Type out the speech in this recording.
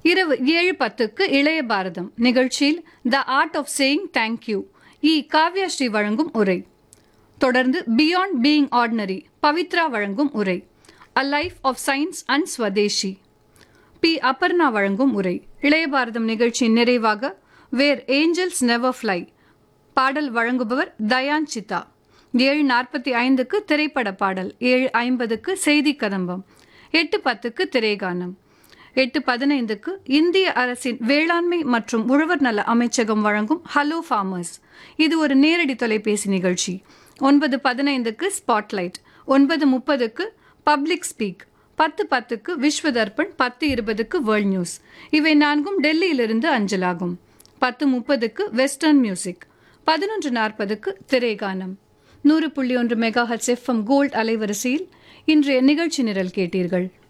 இரவு ஏழு பத்துக்கு இளைய பாரதம் நிகழ்ச்சியில் the art of saying thank you E Kavya Sri வழங்கும் உரை தொடர்ந்து பியாண்ட் பீயிங் ஆர்டினரி பவித்ரா வழங்கும் உரை a life of science and Swadeshi P Aparna வழங்கும் உரை இளைய பாரதம் நிகழ்ச்சியின் நிறைவாக வேர் ஏஞ்சல்ஸ் நெவர் ஃப்ளை பாடல் வழங்குபவர் தயான் சித்தா ஏழு நாற்பத்தி ஐந்துக்கு திரைப்பட பாடல் ஏழு ஐம்பதுக்கு செய்தி கதம்பம் எட்டு பத்துக்கு திரைகானம் எட்டு பதினைந்துக்கு இந்திய அரசின் வேளாண்மை மற்றும் உழவர் நல அமைச்சகம் வழங்கும் ஹலோ ஃபார்மர்ஸ் இது ஒரு நேரடி தொலைபேசி நிகழ்ச்சி ஒன்பது பதினைந்துக்கு ஸ்பாட்லைட் ஒன்பது முப்பதுக்கு பப்ளிக் ஸ்பீக் பத்து பத்துக்கு விஸ்வ தர்ப்பண் பத்து இருபதுக்கு வேர்ல்ட் நியூஸ் இவை நான்கும் டெல்லியிலிருந்து அஞ்சலாகும் பத்து முப்பதுக்கு வெஸ்டர்ன் மியூசிக் பதினொன்று நாற்பதுக்கு திரைகானம் நூறு புள்ளி ஒன்று மெகா ஹெச் எஃப்எம் கோல்ட் அலைவரிசையில் இன்றைய நிகழ்ச்சி நிரல் கேட்டீர்கள்